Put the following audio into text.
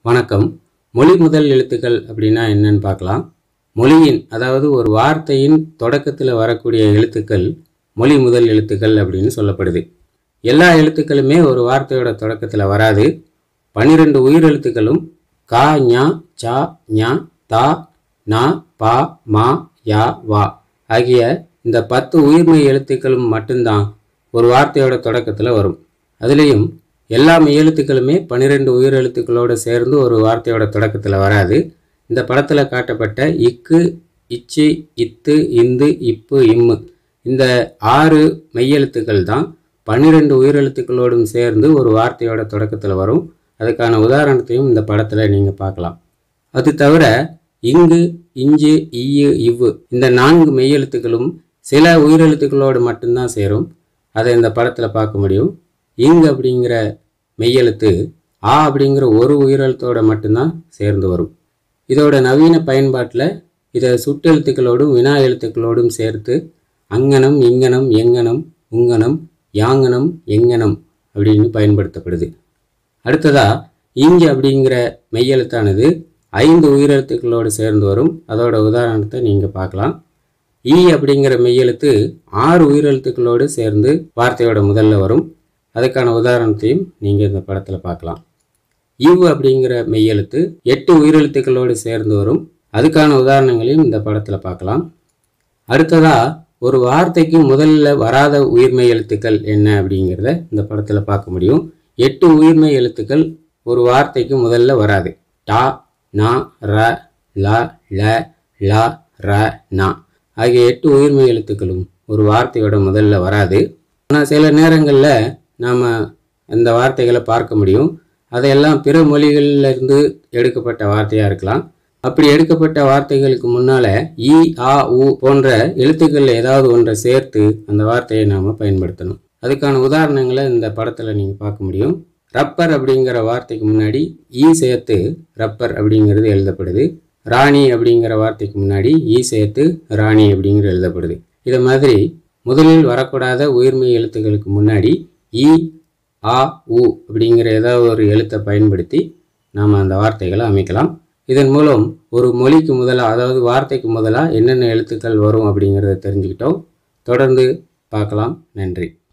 வணக்கம் மொழி முதல் எழுத்துக்கள் அப்படின்னா என்னன்னு பார்க்கலாம் மொழியின் அதாவது ஒரு வார்த்தையின் தொடக்கத்தில் வரக்கூடிய எழுத்துக்கள் மொழி முதல் எழுத்துக்கள் அப்படின்னு சொல்லப்படுது எல்லா எழுத்துக்களுமே ஒரு வார்த்தையோட தொடக்கத்தில் வராது பன்னிரெண்டு உயிரெழுத்துக்களும் கா ஞா சா ஞா தா நா பா மா யா வா ஆகிய இந்த பத்து உயிர்மெய் எழுத்துக்களும் மட்டும்தான் ஒரு வார்த்தையோட தொடக்கத்தில் வரும் அதுலேயும் எல்லா மெய்யெழுத்துக்களுமே பன்னிரெண்டு உயிரெழுத்துக்களோடு சேர்ந்து ஒரு வார்த்தையோட தொடக்கத்தில் வராது இந்த படத்தில் காட்டப்பட்ட இக்கு இச்சு இத்து இந்து இப்பு இம்மு இந்த ஆறு மெய்யெழுத்துக்கள் தான் பன்னிரெண்டு உயிரெழுத்துக்களோடும் சேர்ந்து ஒரு வார்த்தையோட தொடக்கத்தில் வரும் அதுக்கான உதாரணத்தையும் இந்த படத்தில் நீங்கள் பார்க்கலாம் அது தவிர இங்கு இஞ்சு ஈயு இவ்வு இந்த நான்கு மெய்யெழுத்துக்களும் சில உயிரெழுத்துக்களோடு மட்டும்தான் சேரும் அதை இந்த படத்தில் பார்க்க முடியும் இங்கு அப்படிங்கிற மெய்யெழுத்து ஆ அப்படிங்கிற ஒரு உயிரெழுத்தோட மட்டும்தான் சேர்ந்து வரும் இதோட நவீன பயன்பாட்டில் இதை சுட்டெழுத்துக்களோடும் வினா எழுத்துக்களோடும் சேர்த்து அங்கனம் இங்கனம் எங்கனம் உங்கனம் யாங்கனம் எங்கனம் அப்படின்னு பயன்படுத்தப்படுது அடுத்ததா இங்கு அப்படிங்கிற மெய்யெழுத்தானது ஐந்து உயிரெழுத்துக்களோடு சேர்ந்து வரும் அதோட உதாரணத்தை நீங்கள் பார்க்கலாம் ஈ அப்படிங்கிற மெய்யெழுத்து ஆறு உயிரெழுத்துக்களோடு சேர்ந்து வார்த்தையோட முதல்ல வரும் அதுக்கான உதாரணத்தையும் நீங்கள் இந்த படத்தில் பார்க்கலாம் இவ் அப்படிங்கிற மெய்யெழுத்து எட்டு உயிரெழுத்துக்களோடு சேர்ந்து வரும் அதுக்கான உதாரணங்களையும் இந்த படத்தில் பார்க்கலாம் அடுத்ததா ஒரு வார்த்தைக்கு முதல்ல வராத உயிர்மெய் எழுத்துக்கள் என்ன அப்படிங்கிறத இந்த படத்தில் பார்க்க முடியும் எட்டு உயிர்மெய் எழுத்துக்கள் ஒரு வார்த்தைக்கு முதல்ல வராது டா நா ர ல ல ல ர நா ஆகிய எட்டு உயிர்மெய் எழுத்துக்களும் ஒரு வார்த்தையோட முதல்ல வராது ஆனால் சில நேரங்களில் நாம் இந்த வார்த்தைகளை பார்க்க முடியும் அதையெல்லாம் பிற மொழிகளில் இருந்து எடுக்கப்பட்ட வார்த்தையாக இருக்கலாம் அப்படி எடுக்கப்பட்ட வார்த்தைகளுக்கு முன்னால் இ ஆ உ போன்ற எழுத்துக்களில் ஏதாவது ஒன்றை சேர்த்து அந்த வார்த்தையை நாம் பயன்படுத்தணும் அதுக்கான உதாரணங்களை இந்த படத்தில் நீங்கள் பார்க்க முடியும் ரப்பர் அப்படிங்கிற வார்த்தைக்கு முன்னாடி ஈ சேர்த்து ரப்பர் அப்படிங்கிறது எழுதப்படுது ராணி அப்படிங்கிற வார்த்தைக்கு முன்னாடி ஈ சேர்த்து ராணி அப்படிங்கிறது எழுதப்படுது இதை மாதிரி முதலில் வரக்கூடாத உயிர்மெய் எழுத்துக்களுக்கு முன்னாடி இ ஆ உ அப்படிங்கிற ஏதாவது ஒரு எழுத்தை பயன்படுத்தி நாம் அந்த வார்த்தைகளை அமைக்கலாம் இதன் மூலம் ஒரு மொழிக்கு முதலாக அதாவது வார்த்தைக்கு முதலாக என்னென்ன எழுத்துக்கள் வரும் அப்படிங்கிறத தெரிஞ்சுக்கிட்டோம் தொடர்ந்து பார்க்கலாம் நன்றி